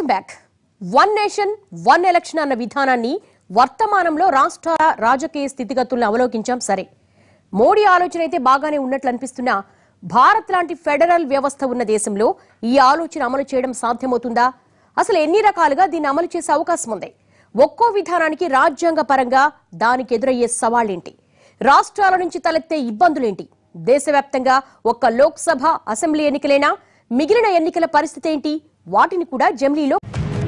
welcome back one nation one election అన్న విధానాన్ని వర్తమానంలో రాష్ట్ర రాజకీయ స్థితిగతులను అవలోకించాం సరే మోడీ ఆలోచన అయితే బాగానే ఉన్నట్లు అనిపిస్తున్నా భారత్ లాంటి ఫెడరల్ వ్యవస్థ ఉన్న దేశంలో ఈ ఆలోచన అమలు చేయడం సాధ్యమవుతుందా అసలు ఎన్ని రకాలుగా దీన్ని అమలు చేసే అవకాశం ఉంది ఒక్కో విధానానికి రాజ్యాంగ పరంగా దానికి ఎదురయ్యే సవాళ్ళేంటి రాష్ట్రాల నుంచి తలెత్తే ఇబ్బందులేంటి దేశవ్యాప్తంగా ఒక్క లోక్సభ అసెంబ్లీ ఎన్నికలేనా మిగిలిన ఎన్నికల పరిస్థితి ఏంటి వాటిని కూడా జమ్లీలో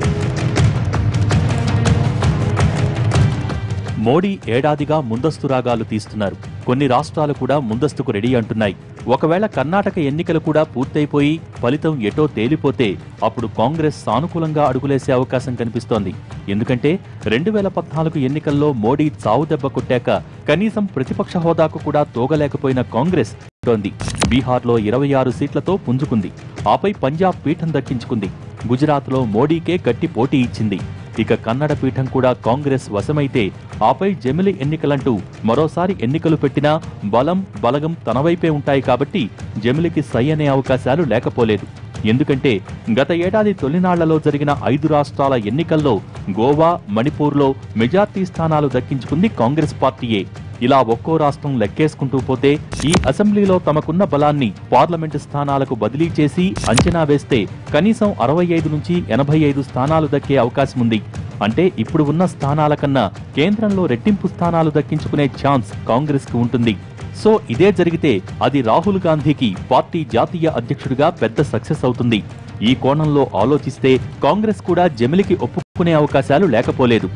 మోడీ ఏడాదిగా ముందస్తు రాగాలు తీస్తున్నారు కొన్ని రాష్ట్రాలు కూడా ముందస్తుకు రెడీ అంటున్నాయి ఒకవేళ కర్ణాటక ఎన్నికలు కూడా పూర్తయిపోయి ఫలితం ఎటో తేలిపోతే అప్పుడు కాంగ్రెస్ సానుకూలంగా అడుగులేసే అవకాశం కనిపిస్తోంది ఎందుకంటే రెండు వేల పద్నాలుగు ఎన్నికల్లో మోడీ చావు దెబ్బ కొట్టాక కనీసం ప్రతిపక్ష హోదాకు కూడా తోగలేకపోయిన కాంగ్రెస్ తోంది బీహార్లో ఇరవై ఆరు సీట్లతో పుంజుకుంది ఆపై పంజాబ్ పీఠం దక్కించుకుంది గుజరాత్లో మోడీకే గట్టి పోటీ ఇచ్చింది ఇక కన్నడ పీఠం కూడా కాంగ్రెస్ వశమైతే ఆపై జమిలి ఎన్నికలంటూ మరోసారి ఎన్నికలు పెట్టినా బలం బలగం తన వైపే ఉంటాయి కాబట్టి జమిలికి సై అనే అవకాశాలు లేకపోలేదు ఎందుకంటే గత ఏడాది తొలినాళ్లలో జరిగిన ఐదు రాష్ట్రాల ఎన్నికల్లో గోవా మణిపూర్లో మెజార్టీ స్థానాలు దక్కించుకుంది కాంగ్రెస్ పార్టీయే ఇలా ఒక్కో రాష్ట్రం లెక్కేసుకుంటూ పోతే ఈ అసెంబ్లీలో తమకున్న బలాన్ని పార్లమెంటు స్థానాలకు బదిలీ చేసి అంచనా వేస్తే కనీసం అరవై ఐదు నుంచి ఎనభై ఐదు స్థానాలు దక్కే అవకాశం ఉంది అంటే ఇప్పుడు ఉన్న స్థానాల కన్నా కేంద్రంలో రెట్టింపు స్థానాలు దక్కించుకునే ఛాన్స్ కాంగ్రెస్ కు ఉంటుంది సో ఇదే జరిగితే అది రాహుల్ గాంధీకి పార్టీ జాతీయ అధ్యక్షుడిగా పెద్ద సక్సెస్ అవుతుంది ఈ కోణంలో ఆలోచిస్తే కాంగ్రెస్ కూడా జమిలికి ఒప్పుకునే అవకాశాలు లేకపోలేదు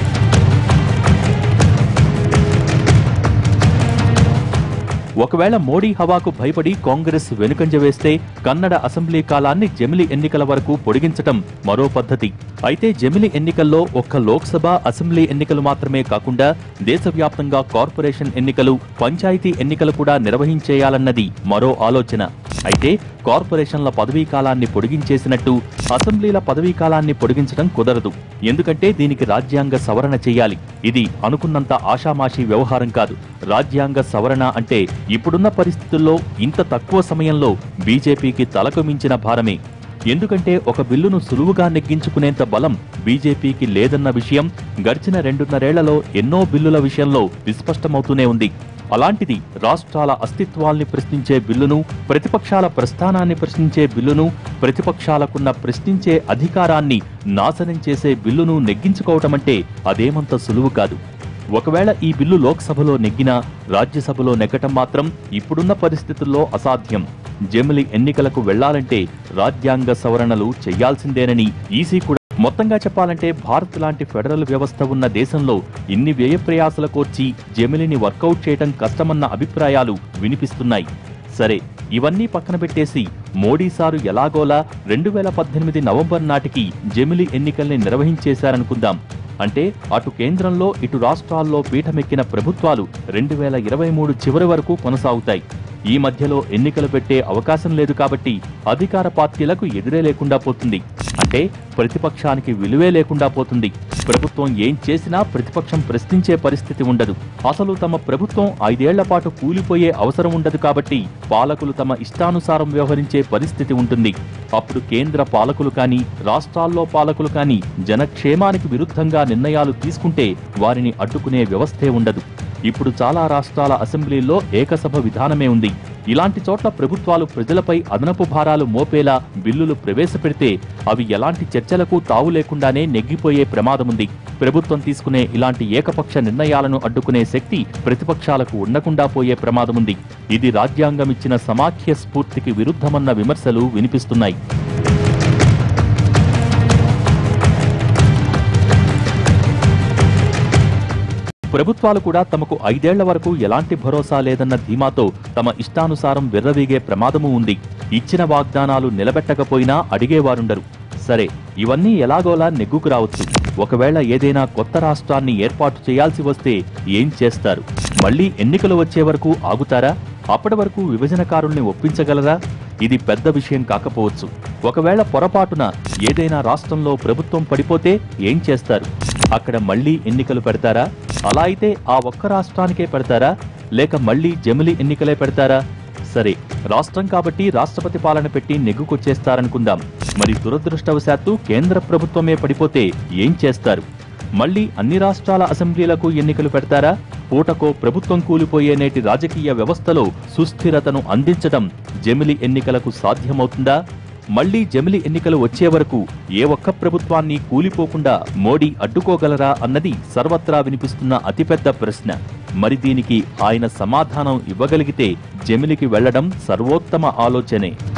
ఒకవేళ మోడీ హవాకు భయపడి కాంగ్రెస్ వెనుకంజ వేస్తే కన్నడ అసెంబ్లీ కాలాన్ని జమిలి ఎన్నికల వరకు పొడిగించటం మరో పద్ధతి అయితే జమిలి ఎన్నికల్లో ఒక్క లోక్సభ అసెంబ్లీ ఎన్నికలు మాత్రమే కాకుండా దేశవ్యాప్తంగా కార్పొరేషన్ ఎన్నికలు పంచాయతీ ఎన్నికలు కూడా నిర్వహించేయాలన్నది మరో ఆలోచన అయితే కార్పొరేషన్ల పదవీ కాలాన్ని పొడిగించేసినట్టు అసెంబ్లీల పదవీ కాలాన్ని పొడిగించడం కుదరదు ఎందుకంటే దీనికి రాజ్యాంగ సవరణ చేయాలి ఇది అనుకున్నంత ఆషామాషీ వ్యవహారం కాదు రాజ్యాంగ సవరణ అంటే ఇప్పుడున్న పరిస్థితుల్లో ఇంత తక్కువ సమయంలో బీజేపీకి తలకు మించిన భారమే ఎందుకంటే ఒక బిల్లును సులువుగా నెగ్గించుకునేంత బలం బీజేపీకి లేదన్న విషయం గడిచిన రెండున్నరేళ్లలో ఎన్నో బిల్లుల విషయంలో విస్పష్టమవుతూనే ఉంది అలాంటిది రాష్ట్రాల అస్తిత్వాల్ని ప్రశ్నించే బిల్లును ప్రతిపక్షాల ప్రస్థానాన్ని ప్రశ్నించే బిల్లును ప్రతిపక్షాలకున్న ప్రశ్నించే అధికారాన్ని నాశనం చేసే బిల్లును నెగ్గించుకోవటమంటే అదేమంత సులువు కాదు ఒకవేళ ఈ బిల్లు లోక్సభలో నెగ్గినా రాజ్యసభలో నెగ్గటం మాత్రం ఇప్పుడున్న పరిస్థితుల్లో అసాధ్యం జమిలి ఎన్నికలకు వెళ్లాలంటే రాజ్యాంగ సవరణలు చేయాల్సిందేనని ఈసీ కూడా మొత్తంగా చెప్పాలంటే భారత్ లాంటి ఫెడరల్ వ్యవస్థ ఉన్న దేశంలో ఇన్ని వ్యయ ప్రయాసల కోర్చి జమిలిని వర్కౌట్ చేయటం కష్టమన్న అభిప్రాయాలు వినిపిస్తున్నాయి సరే ఇవన్నీ పక్కన పెట్టేసి మోడీ సారు ఎలాగోలా రెండు వేల పద్దెనిమిది నవంబర్ నాటికి జమిలి ఎన్నికల్ని నిర్వహించేశారనుకుందాం అంటే అటు కేంద్రంలో ఇటు రాష్ట్రాల్లో పీఠమెక్కిన ప్రభుత్వాలు రెండు వేల ఇరవై మూడు చివరి వరకు కొనసాగుతాయి ఈ మధ్యలో ఎన్నికలు పెట్టే అవకాశం లేదు కాబట్టి అధికార పార్టీలకు ఎదురే లేకుండా పోతుంది అంటే ప్రతిపక్షానికి విలువే లేకుండా పోతుంది ప్రభుత్వం ఏం చేసినా ప్రతిపక్షం ప్రశ్నించే పరిస్థితి ఉండదు అసలు తమ ప్రభుత్వం ఐదేళ్ల పాటు కూలిపోయే అవసరం ఉండదు కాబట్టి పాలకులు తమ ఇష్టానుసారం వ్యవహరించే పరిస్థితి ఉంటుంది అప్పుడు కేంద్ర పాలకులు కానీ రాష్ట్రాల్లో పాలకులు కానీ జనక్షేమానికి విరుద్ధంగా నిర్ణయాలు తీసుకుంటే వారిని అడ్డుకునే వ్యవస్థే ఉండదు ఇప్పుడు చాలా రాష్ట్రాల అసెంబ్లీల్లో ఏకసభ విధానమే ఉంది ఇలాంటి చోట్ల ప్రభుత్వాలు ప్రజలపై అదనపు భారాలు మోపేలా బిల్లులు ప్రవేశపెడితే అవి ఎలాంటి చర్చలకు తావు లేకుండానే నెగ్గిపోయే ప్రమాదముంది ప్రభుత్వం తీసుకునే ఇలాంటి ఏకపక్ష నిర్ణయాలను అడ్డుకునే శక్తి ప్రతిపక్షాలకు ఉండకుండా పోయే ప్రమాదముంది ఇది రాజ్యాంగం ఇచ్చిన సమాఖ్య స్ఫూర్తికి విరుద్ధమన్న విమర్శలు వినిపిస్తున్నాయి ప్రభుత్వాలు కూడా తమకు ఐదేళ్ల వరకు ఎలాంటి భరోసా లేదన్న ధీమాతో తమ ఇష్టానుసారం విర్రవీగే ప్రమాదము ఉంది ఇచ్చిన వాగ్దానాలు నిలబెట్టకపోయినా అడిగేవారుండరు సరే ఇవన్నీ ఎలాగోలా నెగ్గుకు రావచ్చు ఒకవేళ ఏదైనా కొత్త రాష్ట్రాన్ని ఏర్పాటు చేయాల్సి వస్తే ఏం చేస్తారు మళ్ళీ ఎన్నికలు వచ్చే వరకు ఆగుతారా అప్పటి వరకు విభజనకారుల్ని ఒప్పించగలరా ఇది పెద్ద విషయం కాకపోవచ్చు ఒకవేళ పొరపాటున ఏదైనా రాష్ట్రంలో ప్రభుత్వం పడిపోతే ఏం చేస్తారు అక్కడ మళ్ళీ ఎన్నికలు పెడతారా అలా అయితే ఆ ఒక్క రాష్ట్రానికే పెడతారా లేక మళ్ళీ జమిలి ఎన్నికలే పెడతారా సరే రాష్ట్రం కాబట్టి రాష్ట్రపతి పాలన పెట్టి నెగ్గుకొచ్చేస్తారనుకుందాం మరి దురదృష్టవశాత్తు కేంద్ర ప్రభుత్వమే పడిపోతే ఏం చేస్తారు మళ్ళీ అన్ని రాష్ట్రాల అసెంబ్లీలకు ఎన్నికలు పెడతారా పూటకో ప్రభుత్వం కూలిపోయే నేటి రాజకీయ వ్యవస్థలో సుస్థిరతను అందించడం జమిలి ఎన్నికలకు సాధ్యమవుతుందా మళ్లీ జమిలి ఎన్నికలు వచ్చే వరకు ఏ ఒక్క ప్రభుత్వాన్ని కూలిపోకుండా మోడీ అడ్డుకోగలరా అన్నది సర్వత్రా వినిపిస్తున్న అతిపెద్ద ప్రశ్న మరి దీనికి ఆయన సమాధానం ఇవ్వగలిగితే జమిలికి వెళ్లడం సర్వోత్తమ ఆలోచనే